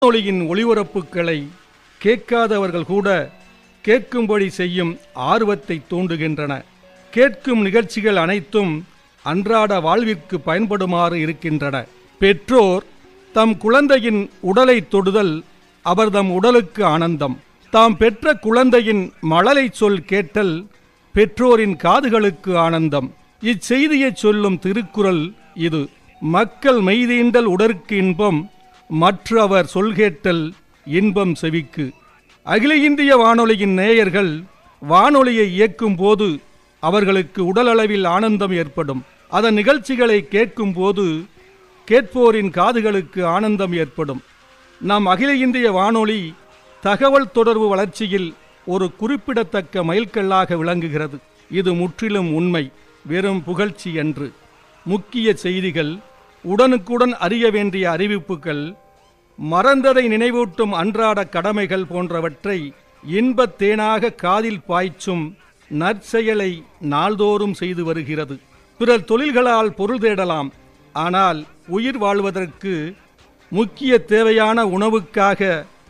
வானொலியின் ஒளிபரப்புகளை கேட்காதவர்கள் கூட கேட்கும்படி செய்யும் ஆர்வத்தை தூண்டுகின்றன கேட்கும் நிகழ்ச்சிகள் அனைத்தும் அன்றாட வாழ்விற்கு பயன்படுமாறு இருக்கின்றன பெற்றோர் தம் குழந்தையின் உடலை தொடுதல் அவர்தம் உடலுக்கு ஆனந்தம் தாம் பெற்ற குழந்தையின் மழலை சொல் கேட்டல் பெற்றோரின் காதுகளுக்கு ஆனந்தம் இச்செய்தியைச் சொல்லும் திருக்குறள் இது மக்கள் மெய்தீண்டல் உடற்கு இன்பம் மற்ற அவர் சொல்கேட்டல் இன்பம் செவிக்கு அகில இந்திய வானொலியின் நேயர்கள் வானொலியை இயக்கும் போது அவர்களுக்கு உடலளவில் ஆனந்தம் ஏற்படும் அதன் நிகழ்ச்சிகளை கேட்கும் போது கேட்போரின் காதுகளுக்கு ஆனந்தம் ஏற்படும் நம் அகில இந்திய வானொலி தகவல் தொடர்பு வளர்ச்சியில் ஒரு குறிப்பிடத்தக்க மைல்கல்லாக விளங்குகிறது இது முற்றிலும் உண்மை வெறும் புகழ்ச்சி என்று முக்கிய செய்திகள் உடனுக்குடன் அறிய வேண்டிய அறிவிப்புகள் மறந்ததை நினைவூட்டும் அன்றாட கடமைகள் போன்றவற்றை இன்பத் தேனாக காதில் பாய்ச்சும் நற்செயலை நாள்தோறும் செய்து வருகிறது பிறர் தொழில்களால் பொருள் தேடலாம் ஆனால் உயிர் வாழ்வதற்கு முக்கிய தேவையான உணவுக்காக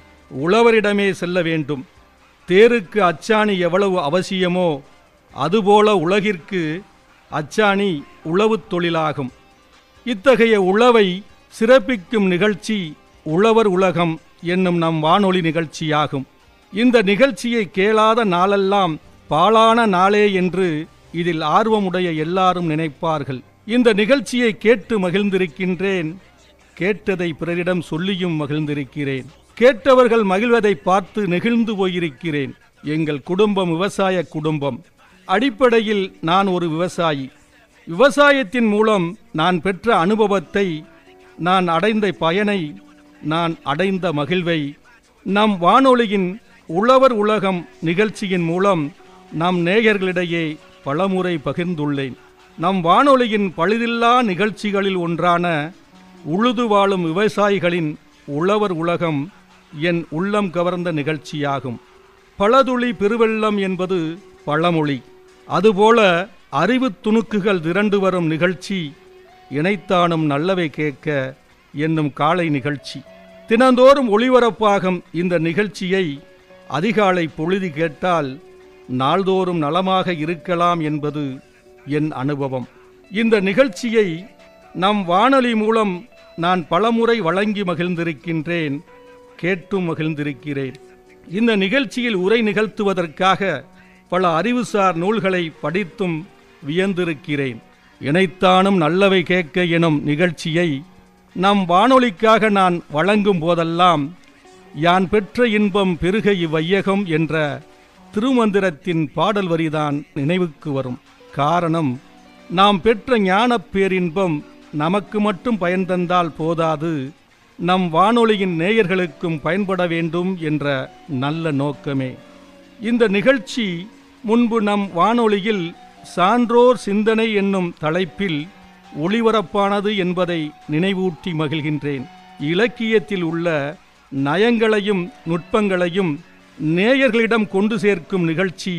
உழவரிடமே செல்ல வேண்டும் தேருக்கு அச்சாணி எவ்வளவு அவசியமோ அதுபோல உலகிற்கு அச்சாணி உழவுத் தொழிலாகும் இத்தகைய உழவை சிறப்பிக்கும் நிகழ்ச்சி உழவர் உலகம் என்னும் நம் வானொலி நிகழ்ச்சியாகும் இந்த நிகழ்ச்சியை கேளாத நாளெல்லாம் பாழான நாளே என்று இதில் ஆர்வமுடைய எல்லாரும் நினைப்பார்கள் இந்த நிகழ்ச்சியை கேட்டு மகிழ்ந்திருக்கின்றேன் கேட்டதை பிறரிடம் சொல்லியும் மகிழ்ந்திருக்கிறேன் கேட்டவர்கள் மகிழ்வதை பார்த்து நெகிழ்ந்து போயிருக்கிறேன் எங்கள் குடும்பம் விவசாய குடும்பம் அடிப்படையில் நான் ஒரு விவசாயி விவசாயத்தின் மூலம் நான் பெற்ற அனுபவத்தை நான் அடைந்த பயனை நான் அடைந்த மகிழ்வை நம் வானொலியின் உழவர் உலகம் நிகழ்ச்சியின் மூலம் நம் நேயர்களிடையே பலமுறை பகிர்ந்துள்ளேன் நம் வானொலியின் பழுதில்லா நிகழ்ச்சிகளில் ஒன்றான உழுது வாழும் விவசாயிகளின் உழவர் உலகம் என் உள்ளம் கவர்ந்த நிகழ்ச்சியாகும் பழதுளி பெருவெள்ளம் என்பது பழமொழி அதுபோல அறிவு துணுக்குகள் திரண்டு வரும் நிகழ்ச்சி இணைத்தானும் நல்லவை கேட்க என்னும் காலை நிகழ்ச்சி தினந்தோறும் ஒளிபரப்பாகும் இந்த நிகழ்ச்சியை அதிகாலை பொழுது கேட்டால் நாள்தோறும் நலமாக இருக்கலாம் என்பது என் அனுபவம் இந்த நிகழ்ச்சியை நம் வானொலி மூலம் நான் பலமுறை வழங்கி மகிழ்ந்திருக்கின்றேன் கேட்டும் மகிழ்ந்திருக்கிறேன் இந்த நிகழ்ச்சியில் உரை நிகழ்த்துவதற்காக பல அறிவுசார் நூல்களை படித்தும் வியந்திருக்கிறேன் இணைத்தானும் நல்லவை கேட்க எனும் நிகழ்ச்சியை நம் வானொலிக்காக நான் வழங்கும் போதெல்லாம் யான் பெற்ற இன்பம் பெருக இவ்வையகம் என்ற திருமந்திரத்தின் பாடல் வரிதான் நினைவுக்கு வரும் காரணம் நாம் பெற்ற ஞானப் பேரின்பம் நமக்கு மட்டும் பயன் தந்தால் போதாது நம் வானொலியின் நேயர்களுக்கும் பயன்பட வேண்டும் என்ற நல்ல நோக்கமே இந்த நிகழ்ச்சி முன்பு நம் வானொலியில் சான்றோர் சிந்தனை என்னும் தலைப்பில் ஒளிபரப்பானது என்பதை நினைவூட்டி மகிழ்கின்றேன் இலக்கியத்தில் உள்ள நயங்களையும் நுட்பங்களையும் நேயர்களிடம் கொண்டு சேர்க்கும் நிகழ்ச்சி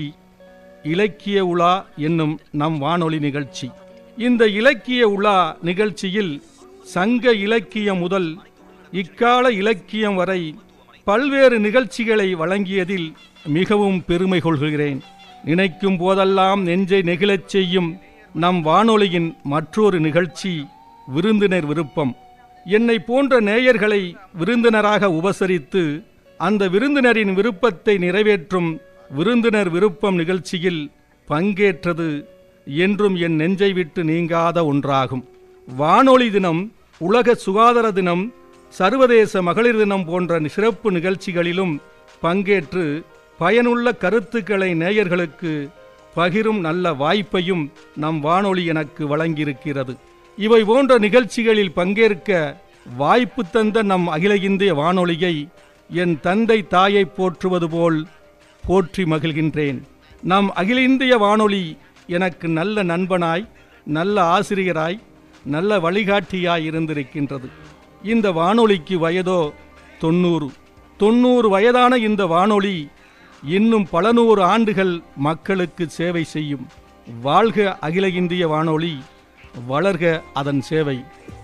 இலக்கிய உலா என்னும் நம் வானொலி நிகழ்ச்சி இந்த இலக்கிய உலா நிகழ்ச்சியில் சங்க இலக்கியம் முதல் இக்கால இலக்கியம் வரை பல்வேறு நிகழ்ச்சிகளை வழங்கியதில் மிகவும் பெருமை கொள்கிறேன் நினைக்கும் போதெல்லாம் நெஞ்சை நெகிழச் செய்யும் நம் வானொலியின் மற்றொரு நிகழ்ச்சி விருந்தினர் விருப்பம் என்னை போன்ற நேயர்களை விருந்தினராக உபசரித்து அந்த விருந்தினரின் விருப்பத்தை நிறைவேற்றும் விருந்தினர் விருப்பம் நிகழ்ச்சியில் பங்கேற்றது என்றும் என் நெஞ்சை விட்டு நீங்காத ஒன்றாகும் வானொலி தினம் உலக சுகாதார தினம் சர்வதேச மகளிர் தினம் போன்ற சிறப்பு நிகழ்ச்சிகளிலும் பங்கேற்று பயனுள்ள கருத்துக்களை நேயர்களுக்கு பகிரும் நல்ல வாய்ப்பையும் நம் வானொலி எனக்கு வழங்கியிருக்கிறது இவை போன்ற நிகழ்ச்சிகளில் பங்கேற்க வாய்ப்பு தந்த நம் அகில இந்திய வானொலியை என் தந்தை தாயை போற்றுவது போல் போற்றி மகிழ்கின்றேன் நம் அகில இந்திய வானொலி எனக்கு நல்ல நண்பனாய் நல்ல ஆசிரியராய் நல்ல வழிகாட்டியாய் இருந்திருக்கின்றது இந்த வானொலிக்கு வயதோ தொண்ணூறு தொண்ணூறு வயதான இந்த வானொலி இன்னும் பல நூறு ஆண்டுகள் மக்களுக்கு சேவை செய்யும் வாழ்க அகில இந்திய வானொலி வளர்க அதன் சேவை